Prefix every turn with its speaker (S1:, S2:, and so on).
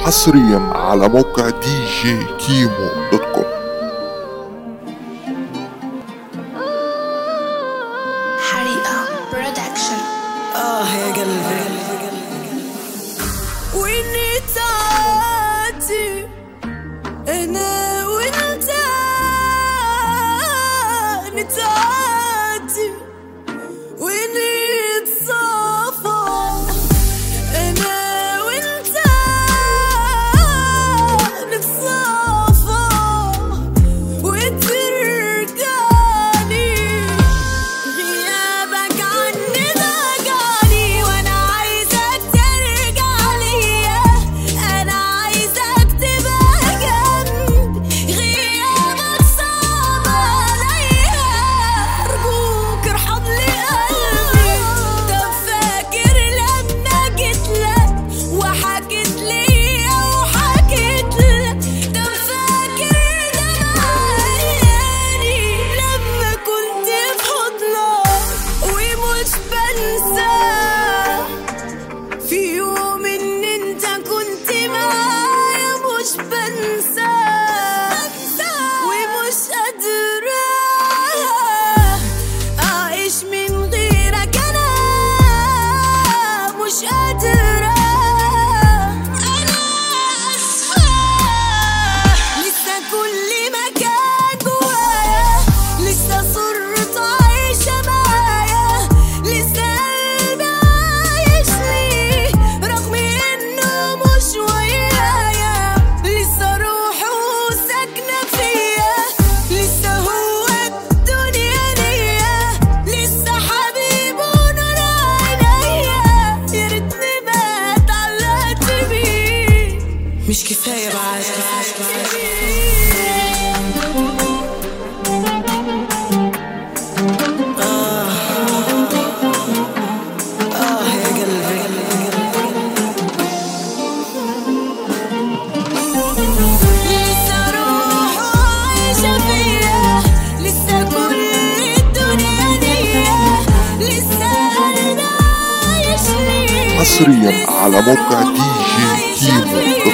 S1: حصريا على موقع دي جي كيمو دوت كوم
S2: حريقة برودكشن
S3: آه يا قلبي
S4: وإني تعاتي أنا وأنت نتعاتي وإني تصافى أنا وأنت نتصافى وترجعني غيابك عني ضايقني وانا عايزك ترجع ليا انا عايزك تبقى جنبي غيابك صعب عليا ارجوك ارحم لي قلبي طب فاكر لما جيت لك وحكيت ليا وحكيت لك طب فاكر دمعاني لما كنت في حضنك ومش بنسى في يوم ان انت كنت معايا مش بنسى ومش قادرة اعيش من غيرك انا مش قادرة انا اسفة لسه كل مكان جوايا لسه صرت عايشة معايا لسه قلبي عايش ليه رغم انه مش ويايا لسه روحه ساكنة فيا لسه هو الدنيا ليا لسه حبيب ونور عينيا يا ريتني ما اتعلقت بيه
S3: مش كفاية بعد آه يا قلبي
S4: لسه روحه عايشة فيا لسه كل الدنيا ليا لسه قلبي عايش ليه
S1: حصريا على موقع دي جي كيمو